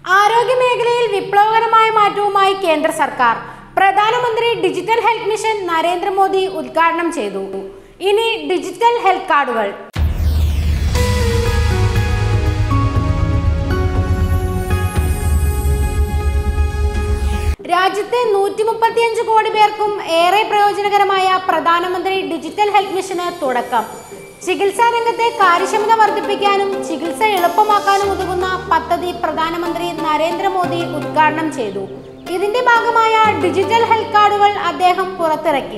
ആരോഗ്യ മേഖലയിൽ വിപ്ലവകരമായ മാറ്റവുമായി കേന്ദ്ര സർക്കാർ പ്രധാനമന്ത്രി ഡിജിറ്റൽ ഹെൽത്ത് മിഷൻ നരേന്ദ്രമോദി ഉദ്ഘാടനം ചെയ്തു ഇനി ഡിജിറ്റൽ ഹെൽത്ത് കാർഡുകൾ രാജ്യത്തെ നൂറ്റി മുപ്പത്തിയഞ്ച് കോടി പേർക്കും ഏറെ പ്രയോജനകരമായ പ്രധാനമന്ത്രി ഡിജിറ്റൽ ഹെൽത്ത് മിഷന് തുടക്കം ചികിത്സാ രംഗത്തെ കാര്യക്ഷമത വർദ്ധിപ്പിക്കാനും ചികിത്സ എളുപ്പമാക്കാനും ഉതകുന്ന പദ്ധതി പ്രധാനമന്ത്രി നരേന്ദ്രമോദി ഉദ്ഘാടനം ചെയ്തു ഇതിന്റെ ഭാഗമായ ഡിജിറ്റൽ ഹെൽത്ത് കാർഡുകൾ അദ്ദേഹം പുറത്തിറക്കി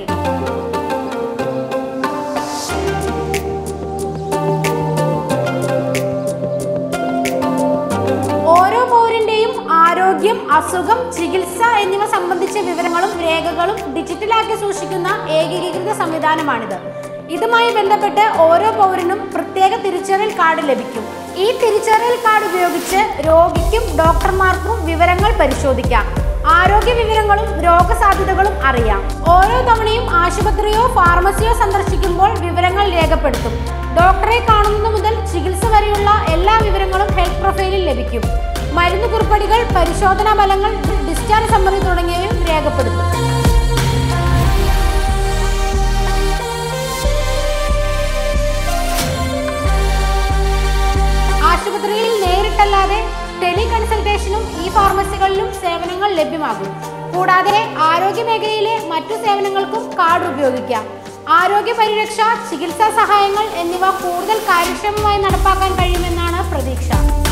ഓരോ പൗരന്റെയും ആരോഗ്യം അസുഖം ചികിത്സ എന്നിവ സംബന്ധിച്ച വിവരങ്ങളും രേഖകളും ഡിജിറ്റലാക്കി സൂക്ഷിക്കുന്ന ഏകീകൃത സംവിധാനമാണിത് ഇതുമായി ബന്ധപ്പെട്ട് ഓരോ പൗരനും പ്രത്യേക തിരിച്ചറിയൽ കാർഡ് ലഭിക്കും ഈ തിരിച്ചറിയൽ കാർഡ് ഉപയോഗിച്ച് രോഗിക്കും ഡോക്ടർമാർക്കും വിവരങ്ങൾ പരിശോധിക്കാം ആരോഗ്യ വിവരങ്ങളും രോഗസാധ്യതകളും അറിയാം ഓരോ തവണയും ആശുപത്രിയോ ഫാർമസിയോ സന്ദർശിക്കുമ്പോൾ വിവരങ്ങൾ രേഖപ്പെടുത്തും ഡോക്ടറെ കാണുന്നത് മുതൽ ചികിത്സ വരെയുള്ള എല്ലാ വിവരങ്ങളും ഹെൽത്ത് പ്രൊഫൈലിൽ ലഭിക്കും മരുന്ന് കുറിപ്പടികൾ പരിശോധനാ ഫലങ്ങൾ ഡിസ്ചാർജ് സമ്മറി തുടങ്ങിയവയും രേഖപ്പെടുത്തും ആശുപത്രിയിൽ നേരിട്ടല്ലാതെ ടെലി കൺസൾട്ടേഷനും ഈ ഫാർമസികളിലും സേവനങ്ങൾ ലഭ്യമാകും കൂടാതെ ആരോഗ്യ മേഖലയിലെ മറ്റു സേവനങ്ങൾക്കും കാർഡ് ഉപയോഗിക്കാം ആരോഗ്യ പരിരക്ഷ ചികിത്സാ സഹായങ്ങൾ എന്നിവ കൂടുതൽ കാര്യക്ഷമമായി നടപ്പാക്കാൻ കഴിയുമെന്നാണ് പ്രതീക്ഷ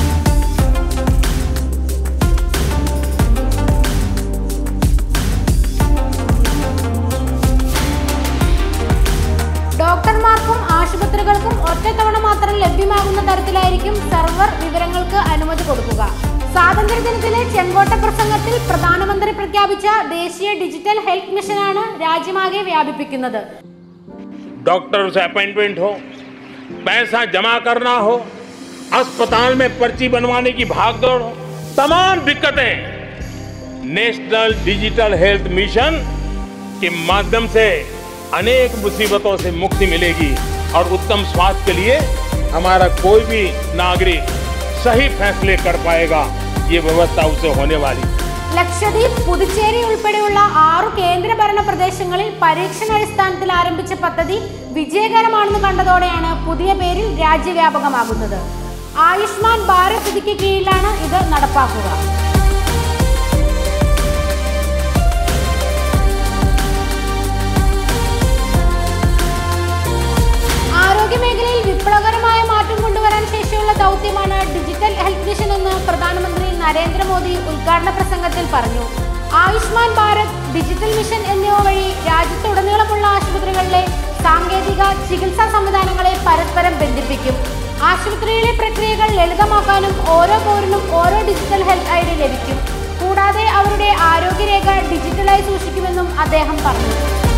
ഡോക്ടർമാർക്കും ആശുപത്രികൾക്കും ഒറ്റത്തവണ മാത്രം ലഭ്യമാകുന്ന തരത്തിലായിരിക്കും സെർവർ വിവരങ്ങൾക്ക് അനുമതി കൊടുക്കുക സ്വാതന്ത്ര്യദിനത്തിലെ ചെങ്കോട്ട പ്രസംഗത്തിൽ പ്രധാനമന്ത്രി പ്രഖ്യാപിച്ച ദേശീയ ഡിജിറ്റൽ ഹെൽത്ത് മിഷനാണ് രാജ്യമാകെ വ്യാപിപ്പിക്കുന്നത് डॉक्टर से अपॉइंटमेंट हो पैसा जमा करना हो अस्पताल में पर्ची बनवाने की भागदौड़ हो तमाम दिक्कतें नेशनल डिजिटल हेल्थ मिशन के माध्यम से अनेक मुसीबतों से मुक्ति मिलेगी और उत्तम स्वास्थ्य के लिए हमारा कोई भी नागरिक सही फैसले कर पाएगा ये व्यवस्था उसे होने वाली है ലക്ഷദ്വീപ് പുതുച്ചേരി ഉൾപ്പെടെയുള്ള ആറു കേന്ദ്രഭരണ പ്രദേശങ്ങളിൽ പരീക്ഷണാടിസ്ഥാനത്തിൽ ആരംഭിച്ച പദ്ധതി വിജയകരമാണെന്ന് കണ്ടതോടെയാണ് പുതിയ പേരിൽ രാജ്യവ്യാപകമാകുന്നത് ആയുഷ്മാൻ ഭാരത് പദ്ധതിക്ക് കീഴിലാണ് ഇത് നടപ്പാക്കുക ആരോഗ്യ മേഖലയിൽ വിപ്ലവകരമായ മാറ്റം കൊണ്ടുവരാൻ ശേഷിയുള്ള ദൗത്യമാണ് ഡിജിറ്റൽ ഹെൽത്ത് മിഷൻ എന്ന് പ്രധാനമന്ത്രി നരേന്ദ്രമോദി ഉദ്ഘാടന പ്രസംഗത്തിൽ പറഞ്ഞു ആയുഷ്മാൻ ഭാരത് ഡിജിറ്റൽ മിഷൻ എന്നിവ വഴി രാജ്യത്തുടനീളമുള്ള ആശുപത്രികളിലെ സാങ്കേതിക ചികിത്സാ സംവിധാനങ്ങളെ പരസ്പരം ബന്ധിപ്പിക്കും ആശുപത്രിയിലെ പ്രക്രിയകൾ ലളിതമാക്കാനും ഓരോ പൗരനും ഓരോ ഡിജിറ്റൽ ഹെൽത്ത് ഐ ഡി ലഭിക്കും കൂടാതെ അവരുടെ ആരോഗ്യരേഖ ഡിജിറ്റലായി സൂക്ഷിക്കുമെന്നും അദ്ദേഹം പറഞ്ഞു